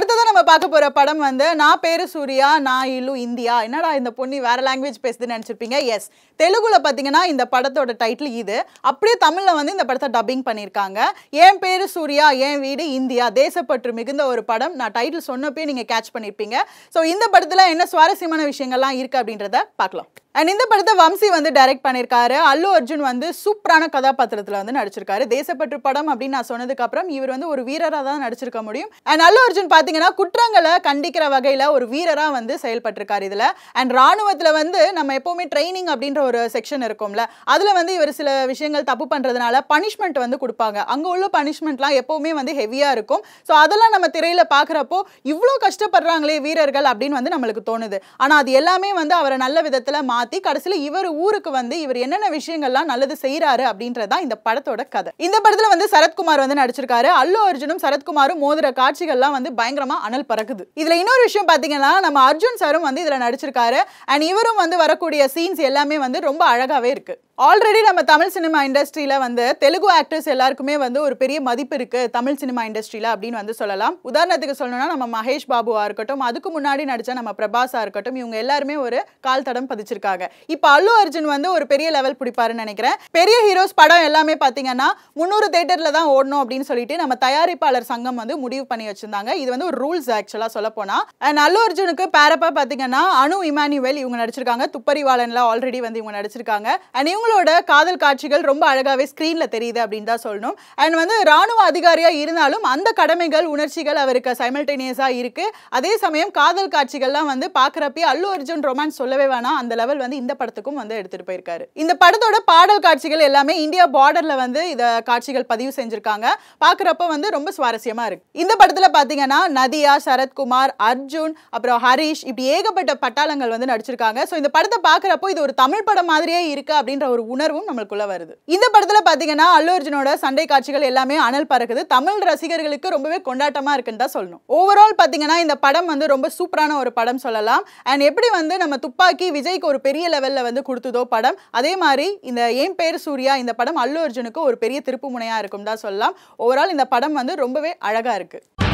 அடுத்ததான் நம்ம பார்க்க போற படம் வந்து நான் பேரு சூர்யா நான் இலு இந்தியா என்னடா இந்த பொண்ணு வேற லாங்குவேஜ் பேசுதுன்னு நினைச்சிருப்பீங்க எஸ் தெலுங்குல பாத்தீங்கன்னா இந்த படத்தோட டைட்டில் இது அப்படியே தமிழ்ல வந்து இந்த படத்தை டப்பிங் பண்ணியிருக்காங்க என் பேரு சூர்யா என் வீடு இந்தியா தேசப்பற்று மிகுந்த ஒரு படம் நான் டைட்டில் சொன்னப்பே நீங்க கேட்ச் பண்ணியிருப்பீங்க ஸோ இந்த படத்துல என்ன சுவாரஸ்யமான விஷயங்கள்லாம் இருக்கு அப்படின்றத பார்க்கலாம் அண்ட் இந்த படத்தை வம்சி வந்து டைரக்ட் பண்ணியிருக்காரு அல்லு அர்ஜுன் வந்து சூப்பரான கதாபாத்திரத்தில் வந்து நடிச்சிருக்காரு தேசப்பற்று படம் அப்படின்னு நான் சொன்னதுக்கு அப்புறம் இவர் வந்து ஒரு வீரராக தான் நடிச்சிருக்க முடியும் அண்ட் அல்லு அர்ஜுன் பார்த்தீங்கன்னா குற்றங்களை கண்டிக்கிற வகையில் ஒரு வீரராக வந்து செயல்பட்டிருக்காரு இதில் அண்ட் ராணுவத்தில் வந்து நம்ம எப்போவுமே ட்ரைனிங் அப்படின்ற ஒரு செக்ஷன் இருக்கும்ல அதில் வந்து இவர் சில விஷயங்கள் தப்பு பண்ணுறதுனால பனிஷ்மெண்ட் வந்து கொடுப்பாங்க அங்கே உள்ள பனிஷ்மெண்ட்லாம் எப்போவுமே வந்து ஹெவியாக இருக்கும் ஸோ அதெல்லாம் நம்ம திரையில் பார்க்குறப்போ இவ்வளோ கஷ்டப்படுறாங்களே வீரர்கள் அப்படின்னு வந்து நம்மளுக்கு தோணுது ஆனால் அது எல்லாமே வந்து அவரை நல்ல விதத்தில் மாற்றி கடைசியில் இவர் ஊருக்கு வந்து இவர் என்னென்ன விஷயங்கள்லாம் நல்லது செய்கிறாரு அப்படின்றதான் இந்த படத்தோட கதை இந்த படத்தில் வந்து சரத்குமார் வந்து நடிச்சிருக்காரு அல்லு அர்ஜுனும் சரத்குமாரும் மோதுற காட்சிகள்லாம் வந்து பயங்கரமா அனல் பறக்குது இதுல இன்னொரு விஷயம் பாத்தீங்கன்னா நம்ம அர்ஜுன் சாரும் வந்து இதுல நடிச்சிருக்காரு அண்ட் இவரும் வந்து வரக்கூடிய சீன்ஸ் எல்லாமே வந்து ரொம்ப அழகாவே இருக்கு ஆல்ரெடி நம்ம தமிழ் சினிமா இண்டஸ்ட்ரியில வந்து தெலுங்கு ஆக்டர்ஸ் எல்லாருக்குமே வந்து ஒரு பெரிய மதிப்பு இருக்கு தமிழ் சினிமா இண்டஸ்ட்ரியில அப்படின்னு வந்து சொல்லலாம் உதாரணத்துக்கு சொல்லணும்னா நம்ம மகேஷ் பாபுவா இருக்கட்டும் அதுக்கு முன்னாடி நடிச்ச நம்ம பிரபாஸா இருக்கட்டும் இவங்க எல்லாருமே ஒரு கால் தடம் பதிச்சிருக்காங்க இப்போ அல்லு அர்ஜுன் வந்து ஒரு பெரிய லெவல் பிடிப்பாருன்னு நினைக்கிறேன் பெரிய ஹீரோஸ் படம் எல்லாமே பாத்தீங்கன்னா முந்நூறு தேட்டர்ல தான் ஓடணும் அப்படின்னு சொல்லிட்டு நம்ம தயாரிப்பாளர் சங்கம் வந்து முடிவு பண்ணி வச்சிருந்தாங்க இது வந்து ஒரு ரூல்ஸ் ஆக்சுவலா சொல்ல போனா அண்ட் அல்லு அர்ஜுனுக்கு பேரப்பா பாத்தீங்கன்னா அனு இமானுவேல் இவங்க நடிச்சிருக்காங்க துப்பறிவாளன்ல ஆல்ரெடி வந்து இவங்க நடிச்சிருக்காங்க அண்ட் இவங்களோட காதல் காட்சிகள் ரொம்ப அழகாவே ஸ்க்ரீன்ல தெரியுது அப்படின்னு தான் சொல்லணும் அண்ட் வந்து ராணுவ அதிகாரியா இருந்தாலும் அந்த கடமைகள் உணர்ச்சிகள் அவருக்கு சைமல்டேனியஸா இருக்கு அதே சமயம் காதல் காட்சிகள்லாம் வந்து பாக்குறப்பே அல்லு அர்ஜுன் ரொமான்ஸ் சொல்லவே வேணாம் அந்த லெவல் வந்து இந்த படத்துக்கும் வந்து எடுத்துட்டு போயிருக்காரு இந்த படத்தோட பாடல் காட்சிகள் எல்லாமே இந்தியா பார்டர்ல வந்து இத காட்சிகள் பதிவு செஞ்சிருக்காங்க பாக்குறப்ப வந்து ரொம்ப சுவாரஸ்யமா இருக்கு இந்த படத்துல பாத்தீங்கன்னா நதியா சரத்குமார் அர்ஜுன் அப்புறம் ஹரிஷ் இப்படி ஏகப்பட்ட பட்டாளங்கள் வந்து நடிச்சிருக்காங்க ஸோ இந்த படத்தை பாக்குறப்போ இது ஒரு தமிழ் படம் மாதிரியே இருக்கு அப்படின்ற ஒரு உணர்வும் நம்மளுக்குள்ள வருது இந்த படத்துல பாத்தீங்கன்னா அல்லு அர்ஜுனோட சண்டை காட்சிகள் எல்லாமே அனல் பறக்குது தமிழ் ரசிகர்களுக்கு ரொம்பவே கொண்டாட்டமா இருக்குன்னு தான் சொல்லணும் ஓவரால் பாத்தீங்கன்னா இந்த படம் வந்து ரொம்ப சூப்பரான ஒரு படம் சொல்லலாம் அண்ட் எப்படி வந்து நம்ம துப்பாக்கி விஜய்க்கு ஒரு பெரிய லெவல்ல வந்து கொடுத்ததோ படம் அதே மாதிரி இந்த ஏன் பேர் சூர்யா இந்த படம் அல்லு அர்ஜுனுக்கு ஒரு பெரிய திருப்பு முனையா இருக்கும் தான் சொல்லலாம் ஓவரால் இந்த படம் வந்து ரொம்பவே அழகா இருக்கு